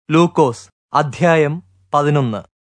ലൂക്കോസ് അധ്യായം പതിനൊന്ന്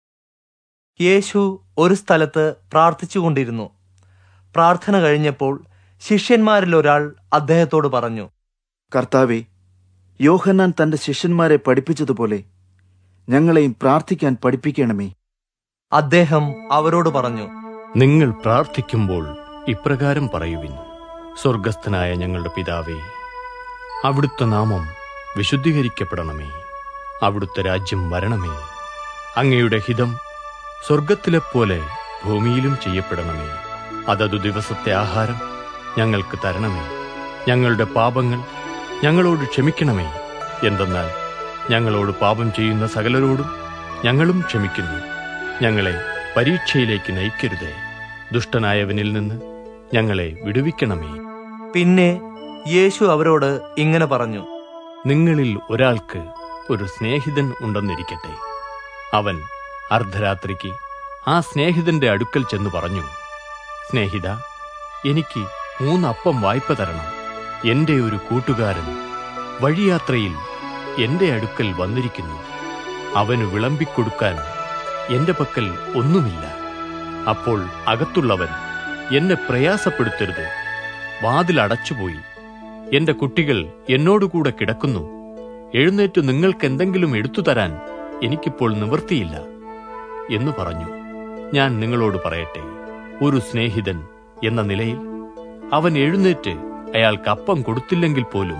യേശു ഒരു സ്ഥലത്ത് പ്രാർത്ഥിച്ചുകൊണ്ടിരുന്നു പ്രാർത്ഥന കഴിഞ്ഞപ്പോൾ ശിഷ്യന്മാരിൽ ഒരാൾ അദ്ദേഹത്തോട് പറഞ്ഞു കർത്താവെ യോഹന്നാൻ തന്റെ ശിഷ്യന്മാരെ പഠിപ്പിച്ചതുപോലെ ഞങ്ങളെയും പ്രാർത്ഥിക്കാൻ പഠിപ്പിക്കണമേ അദ്ദേഹം അവരോട് പറഞ്ഞു നിങ്ങൾ പ്രാർത്ഥിക്കുമ്പോൾ ഇപ്രകാരം പറയുവിൻ സ്വർഗസ്ഥനായ ഞങ്ങളുടെ പിതാവേ അവിടുത്തെ നാമം വിശുദ്ധീകരിക്കപ്പെടണമേ അവിടുത്തെ രാജ്യം വരണമേ അങ്ങയുടെ ഹിതം സ്വർഗത്തിലെപ്പോലെ ഭൂമിയിലും ചെയ്യപ്പെടണമേ അതതു ദിവസത്തെ ആഹാരം ഞങ്ങൾക്ക് തരണമേ ഞങ്ങളുടെ പാപങ്ങൾ ഞങ്ങളോട് ക്ഷമിക്കണമേ എന്തെന്നാൽ ഞങ്ങളോട് പാപം ചെയ്യുന്ന സകലരോടും ഞങ്ങളും ക്ഷമിക്കുന്നു ഞങ്ങളെ പരീക്ഷയിലേക്ക് നയിക്കരുതേ ദുഷ്ടനായവനിൽ നിന്ന് ഞങ്ങളെ വിടുവിക്കണമേ പിന്നെ യേശു അവരോട് ഇങ്ങനെ പറഞ്ഞു നിങ്ങളിൽ ഒരാൾക്ക് ഒരു സ്നേഹിതൻ ഉണ്ടെന്നിരിക്കട്ടെ അവൻ അർദ്ധരാത്രിക്ക് ആ സ്നേഹിതന്റെ അടുക്കൽ ചെന്ന് പറഞ്ഞു സ്നേഹിത എനിക്ക് മൂന്നപ്പം വായ്പ തരണം എന്റെ ഒരു കൂട്ടുകാരൻ വഴിയാത്രയിൽ എന്റെ അടുക്കൽ വന്നിരിക്കുന്നു അവന് വിളമ്പിക്കൊടുക്കാൻ എന്റെ പക്കൽ ഒന്നുമില്ല അപ്പോൾ അകത്തുള്ളവൻ എന്നെ പ്രയാസപ്പെടുത്തരുത് വാതിൽ അടച്ചുപോയി എന്റെ കുട്ടികൾ എന്നോടുകൂടെ കിടക്കുന്നു എഴുന്നേറ്റ് നിങ്ങൾക്ക് എന്തെങ്കിലും എടുത്തു തരാൻ എനിക്കിപ്പോൾ നിവൃത്തിയില്ല എന്ന് പറഞ്ഞു ഞാൻ നിങ്ങളോട് പറയട്ടെ ഒരു സ്നേഹിതൻ എന്ന നിലയിൽ അവൻ എഴുന്നേറ്റ് അയാൾക്ക് അപ്പം കൊടുത്തില്ലെങ്കിൽ പോലും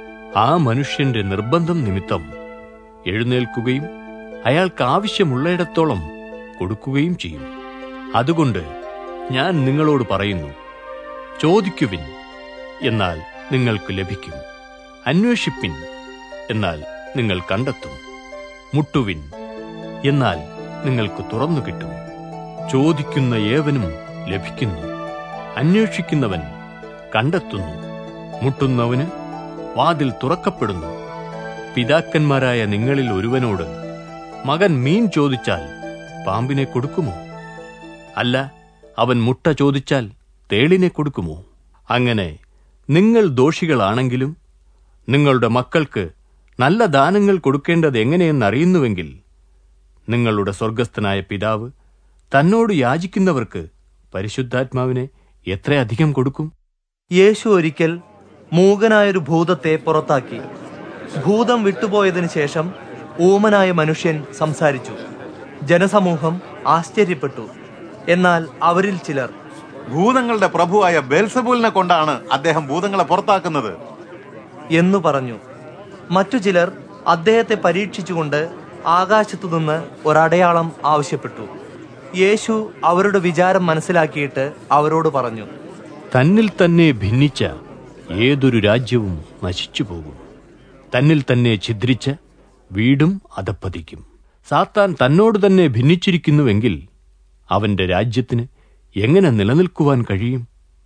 ആ മനുഷ്യന്റെ നിർബന്ധം നിമിത്തം എഴുന്നേൽക്കുകയും അയാൾക്ക് ആവശ്യമുള്ളയിടത്തോളം കൊടുക്കുകയും ചെയ്യും അതുകൊണ്ട് ഞാൻ നിങ്ങളോട് പറയുന്നു ചോദിക്കുവിൻ എന്നാൽ നിങ്ങൾക്ക് ലഭിക്കും അന്വേഷിപ്പിൻ എന്നാൽ നിങ്ങൾ കണ്ടെത്തും മുട്ടുവിൻ എന്നാൽ നിങ്ങൾക്ക് തുറന്നു കിട്ടും ചോദിക്കുന്ന ഏവനും ലഭിക്കുന്നു അന്വേഷിക്കുന്നവൻ കണ്ടെത്തുന്നു മുട്ടുന്നവന് വാതിൽ തുറക്കപ്പെടുന്നു പിതാക്കന്മാരായ നിങ്ങളിൽ ഒരുവനോട് മകൻ മീൻ ചോദിച്ചാൽ പാമ്പിനെ കൊടുക്കുമോ അല്ല അവൻ മുട്ട ചോദിച്ചാൽ തേളിനെ കൊടുക്കുമോ അങ്ങനെ നിങ്ങൾ ദോഷികളാണെങ്കിലും നിങ്ങളുടെ മക്കൾക്ക് നല്ല ദാനങ്ങൾ കൊടുക്കേണ്ടത് എങ്ങനെയെന്നറിയുന്നുവെങ്കിൽ നിങ്ങളുടെ സ്വർഗസ്ഥനായ പിതാവ് തന്നോട് യാചിക്കുന്നവർക്ക് പരിശുദ്ധാത്മാവിനെ എത്രയധികം കൊടുക്കും യേശു ഒരിക്കൽ മൂകനായൊരു ഭൂതത്തെ പുറത്താക്കി ഭൂതം വിട്ടുപോയതിനു ശേഷം ഊമനായ മനുഷ്യൻ സംസാരിച്ചു ജനസമൂഹം ആശ്ചര്യപ്പെട്ടു എന്നാൽ അവരിൽ ചിലർ ഭൂതങ്ങളുടെ പ്രഭുവായ ബേൽസബൂലിനെ കൊണ്ടാണ് അദ്ദേഹം ഭൂതങ്ങളെ പുറത്താക്കുന്നത് എന്നു പറഞ്ഞു മറ്റു ചിലർ അദ്ദേഹത്തെ പരീക്ഷിച്ചുകൊണ്ട് ആകാശത്തുനിന്ന് ഒരടയാളം ആവശ്യപ്പെട്ടു യേശു അവരുടെ വിചാരം മനസ്സിലാക്കിയിട്ട് അവരോട് പറഞ്ഞു തന്നിൽ തന്നെ ഭിന്നിച്ച ഏതൊരു രാജ്യവും നശിച്ചു പോകും തന്നിൽ തന്നെ ഛിദ്രിച്ച വീടും അധപ്പതിക്കും സാത്താൻ തന്നോട് തന്നെ ഭിന്നിച്ചിരിക്കുന്നുവെങ്കിൽ അവന്റെ രാജ്യത്തിന് എങ്ങനെ നിലനിൽക്കുവാൻ കഴിയും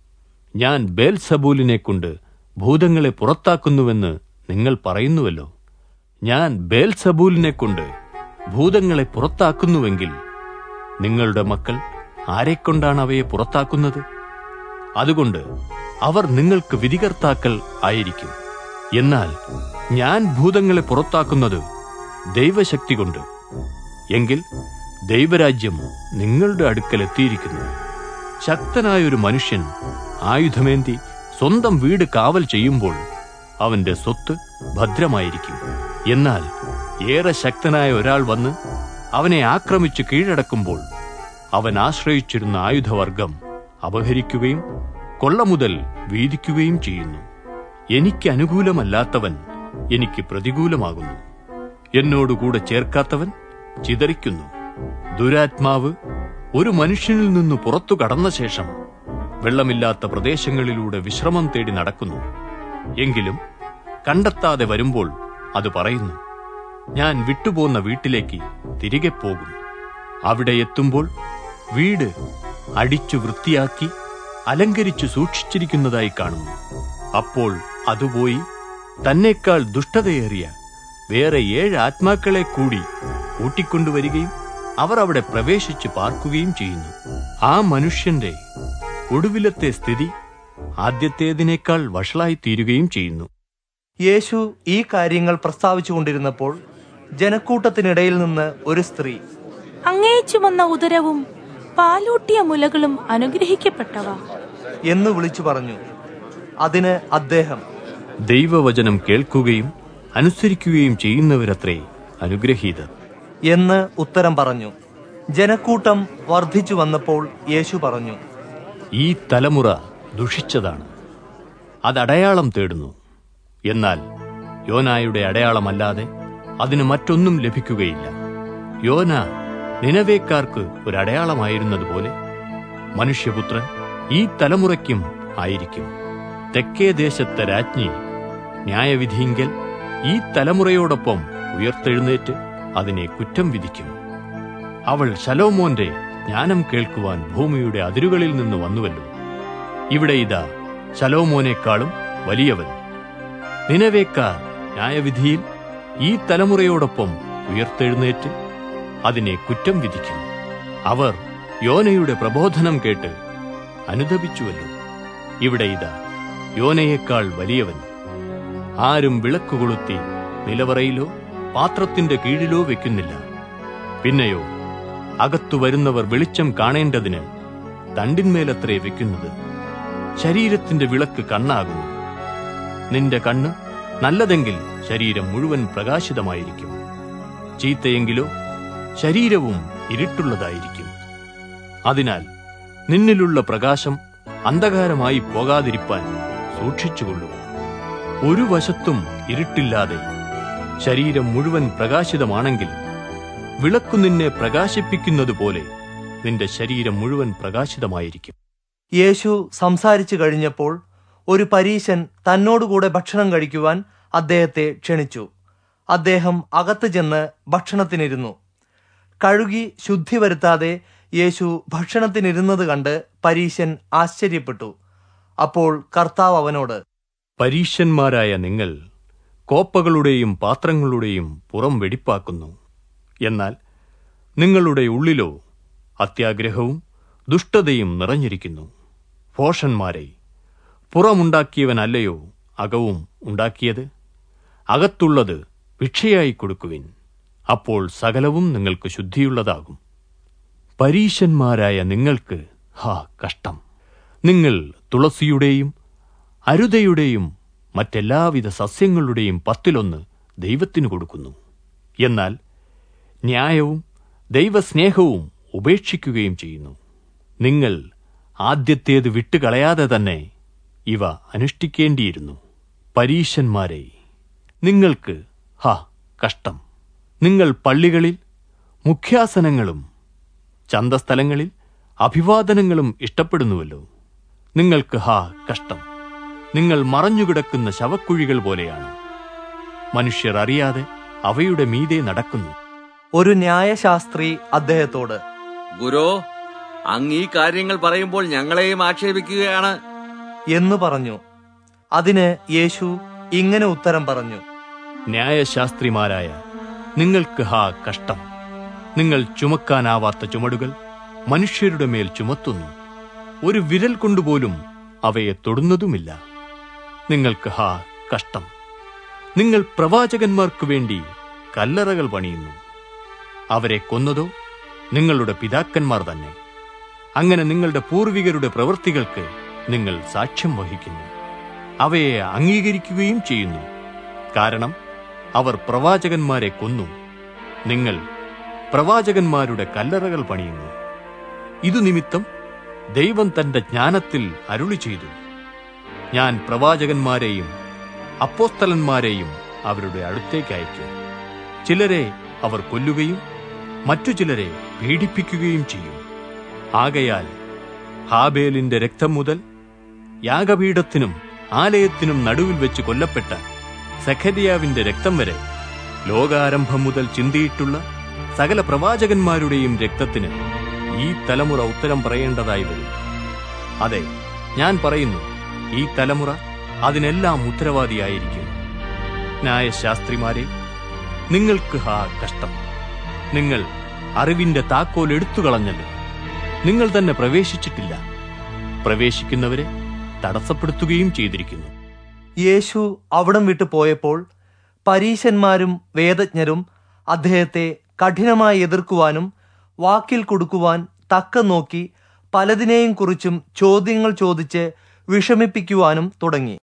ഞാൻ ബേൽസബൂലിനെ കൊണ്ട് ഭൂതങ്ങളെ പുറത്താക്കുന്നുവെന്ന് നിങ്ങൾ പറയുന്നുവല്ലോ ഞാൻ ബേൽസബൂലിനെ കൊണ്ട് ഭൂതങ്ങളെ പുറത്താക്കുന്നുവെങ്കിൽ നിങ്ങളുടെ മക്കൾ ആരെക്കൊണ്ടാണ് അവയെ പുറത്താക്കുന്നത് അതുകൊണ്ട് അവർ നിങ്ങൾക്ക് വിധികർത്താക്കൾ ആയിരിക്കും എന്നാൽ ഞാൻ ഭൂതങ്ങളെ പുറത്താക്കുന്നത് ദൈവശക്തി കൊണ്ട് എങ്കിൽ ദൈവരാജ്യം നിങ്ങളുടെ അടുക്കൽ എത്തിയിരിക്കുന്നു ശക്തനായൊരു മനുഷ്യൻ ആയുധമേന്തി സ്വന്തം വീട് കാവൽ ചെയ്യുമ്പോൾ അവന്റെ സ്വത്ത് ഭദ്രമായിരിക്കും എന്നാൽ ഏറെ ശക്തനായ ഒരാൾ വന്ന് അവനെ ആക്രമിച്ച് കീഴടക്കുമ്പോൾ അവൻ ആശ്രയിച്ചിരുന്ന ആയുധവർഗം അപഹരിക്കുകയും കൊള്ള മുതൽ വീതിക്കുകയും ചെയ്യുന്നു എനിക്ക് അനുകൂലമല്ലാത്തവൻ എനിക്ക് പ്രതികൂലമാകുന്നു എന്നോടുകൂടെ ചേർക്കാത്തവൻ ചിതറിക്കുന്നു ദുരാത്മാവ് ഒരു മനുഷ്യനിൽ നിന്ന് പുറത്തു കടന്ന ശേഷം വെള്ളമില്ലാത്ത പ്രദേശങ്ങളിലൂടെ വിശ്രമം തേടി നടക്കുന്നു എങ്കിലും കണ്ടെത്താതെ വരുമ്പോൾ അത് പറയുന്നു ഞാൻ വിട്ടുപോന്ന വീട്ടിലേക്ക് തിരികെ പോകും അവിടെ എത്തുമ്പോൾ വീട് അടിച്ചു വൃത്തിയാക്കി അലങ്കരിച്ചു സൂക്ഷിച്ചിരിക്കുന്നതായി കാണുന്നു അപ്പോൾ അതുപോയി തന്നേക്കാൾ ദുഷ്ടതയേറിയ വേറെ ഏഴ് ആത്മാക്കളെ കൂടി കൂട്ടിക്കൊണ്ടുവരികയും അവർ അവിടെ പ്രവേശിച്ച് പാർക്കുകയും ചെയ്യുന്നു ആ മനുഷ്യന്റെ ഒടുവിലത്തെ സ്ഥിതി ആദ്യത്തേതിനേക്കാൾ വഷളായി തീരുകയും ചെയ്യുന്നു യേശു ഈ കാര്യങ്ങൾ പ്രസ്താവിച്ചുകൊണ്ടിരുന്നപ്പോൾ ജനക്കൂട്ടത്തിനിടയിൽ നിന്ന് ഒരു സ്ത്രീ അങ്ങേ ചുമന്ന ഉദരവും പാലൂട്ടിയ മുലകളും അനുഗ്രഹിക്കപ്പെട്ടവ എന്ന് വിളിച്ചു പറഞ്ഞു അതിന് അദ്ദേഹം ദൈവവചനം കേൾക്കുകയും അനുസരിക്കുകയും ചെയ്യുന്നവരത്രേ അനുഗ്രഹീതർ എന്ന് ഉത്തരം പറഞ്ഞു ജനക്കൂട്ടം വർദ്ധിച്ചു വന്നപ്പോൾ യേശു പറഞ്ഞു ഈ തലമുറ ദുഷിച്ചതാണ് അത് അടയാളം തേടുന്നു എന്നാൽ യോനായുടെ അടയാളമല്ലാതെ അതിന് മറ്റൊന്നും ലഭിക്കുകയില്ല യോന നിനവേക്കാർക്ക് ഒരു അടയാളമായിരുന്നതുപോലെ മനുഷ്യപുത്രൻ ഈ തലമുറയ്ക്കും ആയിരിക്കും തെക്കേ ദേശത്തെ രാജ്ഞി ന്യായവിധിയിങ്കൽ ഈ തലമുറയോടൊപ്പം ഉയർത്തെഴുന്നേറ്റ് അതിനെ കുറ്റം വിധിക്കും അവൾ ശലോമോന്റെ ജ്ഞാനം കേൾക്കുവാൻ ഭൂമിയുടെ അതിരുകളിൽ നിന്ന് വന്നുവല്ലോ ഇവിടെ ഇതാ ശലോമോനേക്കാളും വലിയവൻ നിനവേക്കാർ ന്യായവിധിയിൽ ഈ തലമുറയോടൊപ്പം ഉയർത്തെഴുന്നേറ്റ് അതിനെ കുറ്റം വിധിക്കും അവർ യോനയുടെ പ്രബോധനം കേട്ട് അനുദപിച്ചുവല്ലോ ഇവിടെ ഇതാ യോനയേക്കാൾ വലിയവൻ ആരും വിളക്ക് കൊളുത്തി നിലവറയിലോ പാത്രത്തിന്റെ കീഴിലോ വെക്കുന്നില്ല പിന്നെയോ അകത്തു വരുന്നവർ വെളിച്ചം കാണേണ്ടതിന് തണ്ടിന്മേലത്രേ വെക്കുന്നത് ശരീരത്തിന്റെ വിളക്ക് കണ്ണാകുന്നു നിന്റെ കണ്ണ് നല്ലതെങ്കിൽ ശരീരം മുഴുവൻ പ്രകാശിതമായിരിക്കും ചീത്തയെങ്കിലോ ശരീരവും ഇരുട്ടുള്ളതായിരിക്കും അതിനാൽ നിന്നിലുള്ള പ്രകാശം അന്ധകാരമായി പോകാതിരിപ്പാൻ സൂക്ഷിച്ചുകൊള്ളുക ഒരു വശത്തും ഇരുട്ടില്ലാതെ ശരീരം മുഴുവൻ പ്രകാശിതമാണെങ്കിൽ വിളക്കു നിന്നെ പ്രകാശിപ്പിക്കുന്നതുപോലെ നിന്റെ ശരീരം മുഴുവൻ പ്രകാശിതമായിരിക്കും യേശു സംസാരിച്ചു കഴിഞ്ഞപ്പോൾ ഒരു പരീശൻ തന്നോടുകൂടെ ഭക്ഷണം കഴിക്കുവാൻ അദ്ദേഹത്തെ ക്ഷണിച്ചു അദ്ദേഹം അകത്ത് ചെന്ന് ഭക്ഷണത്തിനിരുന്നു കഴുകി ശുദ്ധി വരുത്താതെ യേശു ഭക്ഷണത്തിനിരുന്നത് കണ്ട് പരീശൻ ആശ്ചര്യപ്പെട്ടു അപ്പോൾ കർത്താവ് അവനോട് പരീശന്മാരായ നിങ്ങൾ കോപ്പകളുടെയും പാത്രങ്ങളുടെയും പുറം വെടിപ്പാക്കുന്നു എന്നാൽ നിങ്ങളുടെ ഉള്ളിലോ അത്യാഗ്രഹവും ദുഷ്ടതയും നിറഞ്ഞിരിക്കുന്നു ഭോഷന്മാരെ പുറമുണ്ടാക്കിയവനല്ലയോ അകവും ഉണ്ടാക്കിയത് അകത്തുള്ളത് ഭിക്ഷയായി കൊടുക്കുവിൻ അപ്പോൾ സകലവും നിങ്ങൾക്ക് ശുദ്ധിയുള്ളതാകും പരീശന്മാരായ നിങ്ങൾക്ക് ഹാ കഷ്ടം നിങ്ങൾ തുളസിയുടെയും അരുതയുടെയും മറ്റെല്ലാവിധ സസ്യങ്ങളുടെയും പത്തിലൊന്ന് ദൈവത്തിനു കൊടുക്കുന്നു എന്നാൽ ന്യായവും ദൈവസ്നേഹവും ഉപേക്ഷിക്കുകയും ചെയ്യുന്നു നിങ്ങൾ ആദ്യത്തേത് വിട്ടുകളയാതെ തന്നെ ഇവ അനുഷ്ഠിക്കേണ്ടിയിരുന്നു പരീശന്മാരെ നിങ്ങൾക്ക് ഹാ കഷ്ടം നിങ്ങൾ പള്ളികളിൽ മുഖ്യാസനങ്ങളും ചന്തസ്ഥലങ്ങളിൽ അഭിവാദനങ്ങളും ഇഷ്ടപ്പെടുന്നുവല്ലോ നിങ്ങൾക്ക് ഹാ കഷ്ടം നിങ്ങൾ മറഞ്ഞുകിടക്കുന്ന ശവക്കുഴികൾ പോലെയാണ് മനുഷ്യർ അറിയാതെ അവയുടെ മീതെ നടക്കുന്നു ഒരു ന്യായശാസ്ത്രി അദ്ദേഹത്തോട് ഗുരോ അങ്ങ് ഈ കാര്യങ്ങൾ പറയുമ്പോൾ ഞങ്ങളെയും ആക്ഷേപിക്കുകയാണ് എന്ന് പറഞ്ഞു അതിന് യേശു ഇങ്ങനെ ഉത്തരം പറഞ്ഞു ന്യായശാസ്ത്രിമാരായ നിങ്ങൾക്ക് ഹാ കഷ്ടം നിങ്ങൾ ചുമക്കാനാവാത്ത ചുമടുകൾ മനുഷ്യരുടെ മേൽ ചുമത്തുന്നു ഒരു വിരൽ കൊണ്ടുപോലും അവയെ തൊടുന്നതുമില്ല നിങ്ങൾക്ക് ഹാ കഷ്ടം നിങ്ങൾ പ്രവാചകന്മാർക്കു വേണ്ടി കല്ലറകൾ പണിയുന്നു അവരെ കൊന്നതോ നിങ്ങളുടെ പിതാക്കന്മാർ തന്നെ അങ്ങനെ നിങ്ങളുടെ പൂർവികരുടെ പ്രവൃത്തികൾക്ക് നിങ്ങൾ സാക്ഷ്യം വഹിക്കുന്നു അവയെ അംഗീകരിക്കുകയും ചെയ്യുന്നു കാരണം അവർ പ്രവാചകന്മാരെ കൊന്നു നിങ്ങൾ പ്രവാചകന്മാരുടെ കല്ലറകൾ പണിയുന്നു ഇതു നിമിത്തം ദൈവം തന്റെ ജ്ഞാനത്തിൽ അരുളി ചെയ്തു ഞാൻ പ്രവാചകന്മാരെയും അപ്പോസ്തലന്മാരെയും അവരുടെ അടുത്തേക്ക് അയക്കും ചിലരെ അവർ കൊല്ലുകയും മറ്റു ചിലരെ പീഡിപ്പിക്കുകയും ചെയ്യും ആകയാൽ ഹാബേലിന്റെ രക്തം മുതൽ യാഗപീഠത്തിനും ആലയത്തിനും നടുവിൽ വെച്ച് കൊല്ലപ്പെട്ട സഖരിയാവിന്റെ രക്തം വരെ ലോകാരംഭം മുതൽ ചിന്തിയിട്ടുള്ള സകല പ്രവാചകന്മാരുടെയും രക്തത്തിന് ഈ തലമുറ ഉത്തരം പറയേണ്ടതായി വരും അതെ ഞാൻ പറയുന്നു ഈ തലമുറ അതിനെല്ലാം ഉത്തരവാദിയായിരിക്കും ന്യായശാസ്ത്രിമാരെ നിങ്ങൾക്ക് ഹാ കഷ്ടം നിങ്ങൾ അറിവിന്റെ താക്കോൽ എടുത്തു കളഞ്ഞല്ലോ നിങ്ങൾ തന്നെ പ്രവേശിച്ചിട്ടില്ല പ്രവേശിക്കുന്നവരെ തടസ്സപ്പെടുത്തുകയും ചെയ്തിരിക്കുന്നു യേശു അവിടം വിട്ടു പോയപ്പോൾ പരീശന്മാരും വേദജ്ഞരും അദ്ദേഹത്തെ കഠിനമായി എതിർക്കുവാനും വാക്കിൽ കൊടുക്കുവാൻ തക്ക നോക്കി പലതിനെയും കുറിച്ചും ചോദ്യങ്ങൾ ചോദിച്ച് വിഷമിപ്പിക്കുവാനും തുടങ്ങി